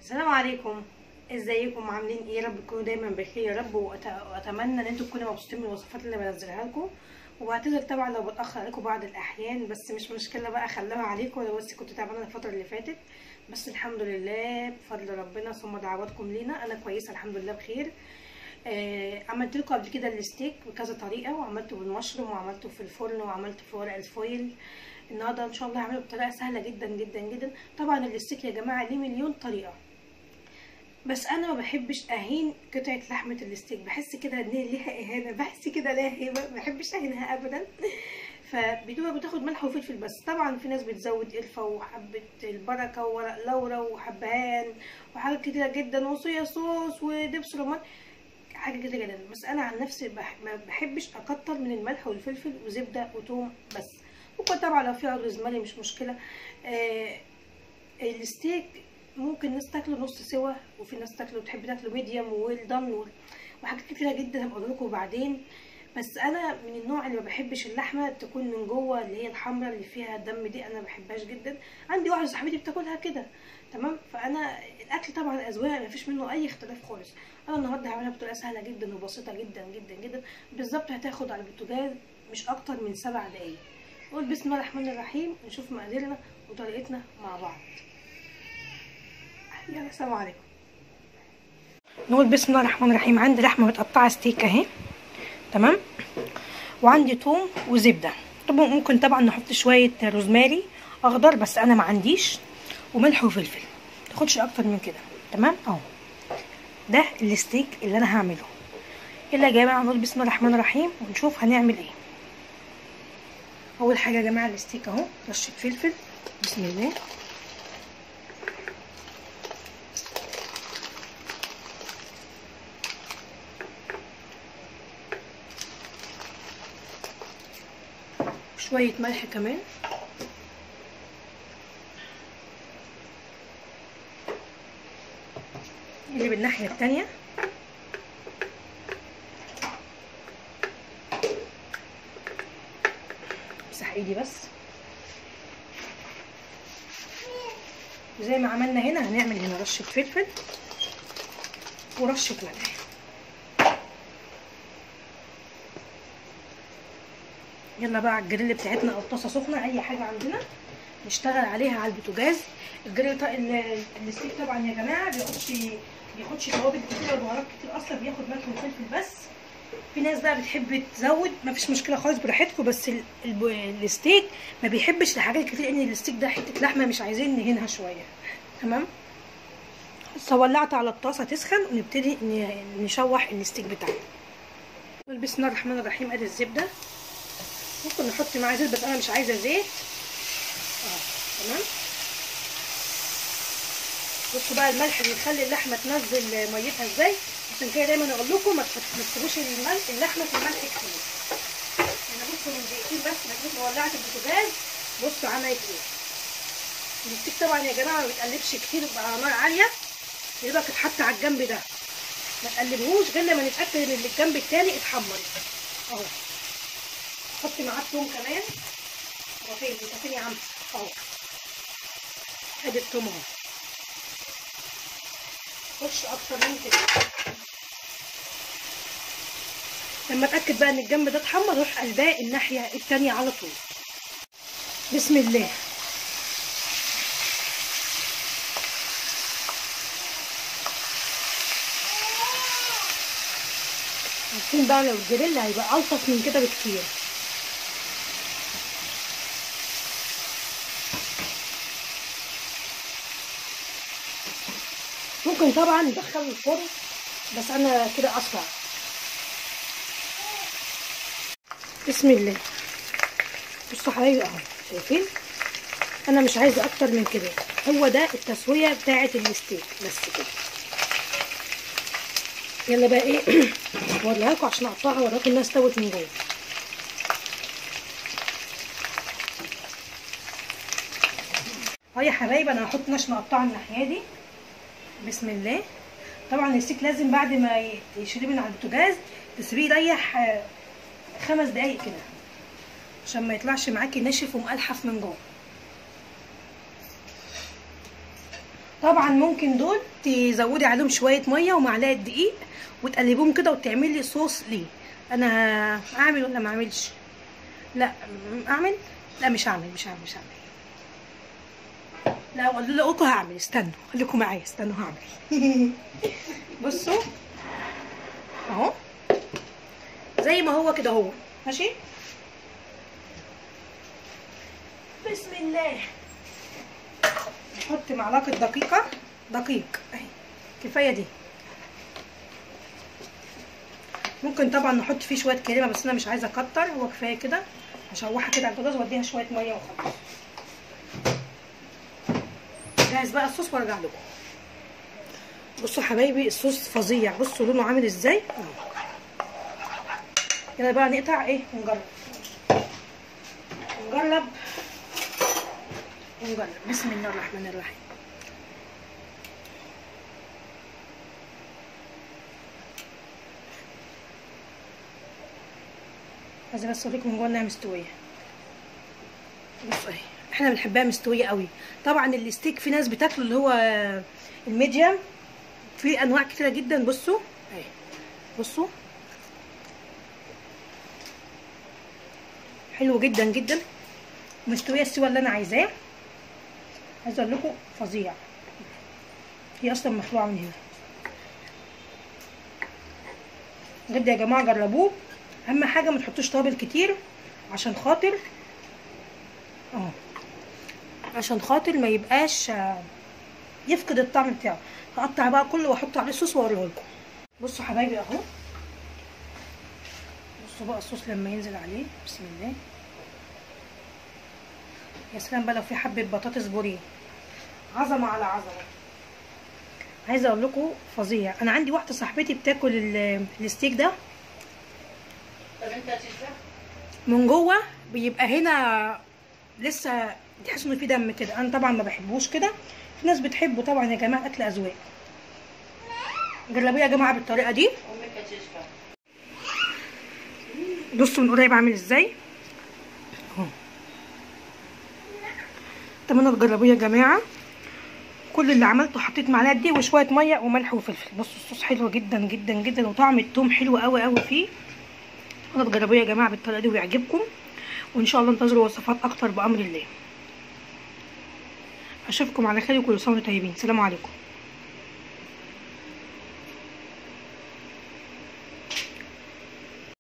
السلام عليكم ازيكم عاملين ايه يا رب تكونوا دايما بخير يا رب وأت- واتمنى ان انتم تكونوا مبسوطين من الوصفات اللي بنزلها لكم وبعتذر طبعا لو بتاخر عليكم بعض الاحيان بس مش مشكله بقى خلوها عليكم انا بس كنت تعبانه الفتره اللي فاتت بس الحمد لله بفضل ربنا ثم دعواتكم لينا انا كويسه الحمد لله بخير آه عملت لكم قبل كده الستيك بكذا طريقه وعملته بالمشروم وعملته في الفرن وعملته في ورق الفويل النهارده ان شاء الله هعمله بطريقه سهله جدا جدا جدا طبعا الستيك يا جماعه ليه مليون طريقه بس انا ما بحبش اهين قطعه لحمه الستيك بحس كده ان هي ليها اهانه بحس كده ليها هيبه ما بحبش اهينها ابدا فبتبقى بتاخد ملح وفلفل بس طبعا في ناس بتزود قرفه وحبه البركه وورق لورا وحبهان وحاجات كتيره جدا وصويا صوص ودبس رمان حاجه كده جدا بس انا عن نفسي بح... ما بحبش اكتر من الملح والفلفل وزبده وتوم بس ممكن طبعا لو فيها روزماري مش مشكله آه الستيك ممكن ناس تاكله نص سوا وفي ناس تاكله تحب تاكله ميديوم ويل دان وحاجات كتيره جدا هبقول لكم بعدين بس انا من النوع اللي ما بحبش اللحمه تكون من جوه اللي هي الحمراء اللي فيها دم دي انا ما بحبهاش جدا عندي واحده صاحبتي بتاكلها كده تمام فانا الاكل طبعا اذواق ما فيش منه اي اختلاف خالص انا النهارده هعملها بطريقه سهله جدا وبسيطه جدا جدا جدا بالظبط هتاخد على البوتاجاز مش اكتر من سبع دقايق نقول بسم الله الرحمن الرحيم نشوف مقاديرنا وطريقتنا مع بعض يلا السلام عليكم نقول بسم الله الرحمن الرحيم عندي لحمه متقطعه ستيك اهي تمام وعندي توم وزبده طبعا ممكن طبعا نحط شويه روزماري اخضر بس انا ما عنديش وملح وفلفل تاخدش اكتر من كده تمام اهو ده الستيك اللي انا هعمله يلا يا جماعه نقول بسم الله الرحمن الرحيم ونشوف هنعمل ايه اول حاجه يا جماعه الستيك اهو رشه فلفل بسم الله شوية ملح كمان نقلب الناحية التانية امسح ايدي بس زي ما عملنا هنا هنعمل هنا رشة فلفل ورشة ملح يلا بقى على الجريل بتاعتنا او طاسه سخنه اي حاجه عندنا نشتغل عليها على البوتاجاز الجريل ط... الستيك طبعا يا جماعه بياخدش بياخدش توابل كتير وبهارات كتير اصلا بياخد ملح وفلفل بس في ناس بقى بتحب تزود مفيش مشكله خالص براحتكم بس ال... ال... الستيك ما بيحبش الحاجات كتير لان الستيك ده حته لحمه مش عايزين نهينها شويه تمام بس ولعت على الطاسه تسخن ونبتدي نشوح الستيك بتاعنا بسم الله الرحمن الرحيم ادي الزبده ممكن نحط معاه زيت بس انا مش عايزه زيت اه تمام بصوا بقى الملح بيخلي اللحمه تنزل ميتها ازاي عشان كده دايما اقول لكم ما تسيبوش الملح اللحمه في الملح كتير انا بصوا من دقيقتين بس ما كنت ولعت البوتاجاز بصوا عملت ايه الستيك طبعا يا جماعه ما بيتقلبش كتير بقى على نار عاليه يبقى اتحط على الجنب ده ما تقلبهوش غير لما نتاكد ان الجنب التاني اتحمر اهو حط معاه الثوم كمان هو فين انت فين يا عم اهو ادي الثوم اهو خش اكتر من كده لما اتاكد بقى ان الجنب ده اتحمر روح قلباه الناحيه التانية على طول بسم الله عارفين بقى لو الجريل هيبقى الطف من كده بكتير ممكن طبعا ندخله الفرن بس انا كده اسرع بسم الله بصوا حبايبي اهو شايفين انا مش عايزه اكتر من كده هو ده التسويه بتاعه الستيك بس كده يلا بقى ايه اوريها لكم عشان اقطعها واوريكم انها استوت من جوه اهو يا حبايبي انا هحط ناش مقطعه الناحيه دي بسم الله طبعا الستيك لازم بعد ما يشرب من على البوتاجاز تسيبيه يريح خمس دقايق كده عشان ما يطلعش معاكي ناشف ومقلحف من جوه طبعا ممكن دول تزودي عليهم شويه ميه ومعلقه دقيق وتقلبيهم كده وتعملي صوص ليه انا اعمل ولا ما اعملش لا م- اعمل لا مش هعمل مش هعمل مش هعمل لا اقول لكم هعمل استنوا خليكم معايا استنوا هعمل بصوا اهو زي ما هو كده هو ماشي بسم الله نحط معلقه دقيقه دقيق اهي كفايه دي ممكن طبعا نحط فيه شويه كريمه بس انا مش عايزه اكتر هو كفايه كده هشوحها كده على البوتاجاز واديها شويه ميه وخلاص جاهز بقى الصوص وارجع لكم بصوا حبايبي الصوص فظيع بصوا لونه عامل ازاي اهو. يلا بقى نقطع ايه ونجرب نجرب ونجرب بسم الله الرحمن الرحيم عايزه بس اوريكم من جوه انها مستويه بصوا اهي احنا بنحبها مستويه قوي طبعا الستيك في ناس بتاكله اللي هو الميديم في انواع كتيره جدا بصوا اهي بصوا حلو جدا جدا مستويه السوا اللي انا عايزاه عايزه اقول لكم فظيع هي اصلا مخلوعه من هنا بجد يا جماعه جربوه اهم حاجه ما تحطوش توابل كتير عشان خاطر اه عشان خاطر ما يبقاش آه، يفقد الطعم بتاعه هقطع بقى كله واحط عليه صوص واوريه لكم بصوا حبايبي اهو بصوا بقى الصوص لما ينزل عليه بسم الله يا سلام بقى لو في حبه بطاطس بوريه عظمه على عظمه عايزه اقول لكم فظيع انا عندي واحده صاحبتي بتاكل ال- الستيك ده طب انت هتشبع؟ من جوه بيبقى هنا لسه تحس انه في دم كده انا طبعا ما بحبوش كده في ناس بتحبه طبعا يا جماعه اكل اذواق جربوه يا جماعه بالطريقه دي امك هتشبع بصوا من قريب عامل ازاي اهو اتمنى تجربوه يا جماعه كل اللي عملته حطيت معلقه دي وشويه ميه وملح وفلفل بصوا الصوص حلو جدا جدا جدا وطعم التوم حلو قوي قوي فيه اتمنى تجربوه يا جماعه بالطريقه دي ويعجبكم وان شاء الله انتظروا وصفات اكتر بامر الله اشوفكم على خير وكل سنه وانتم طيبين سلام عليكم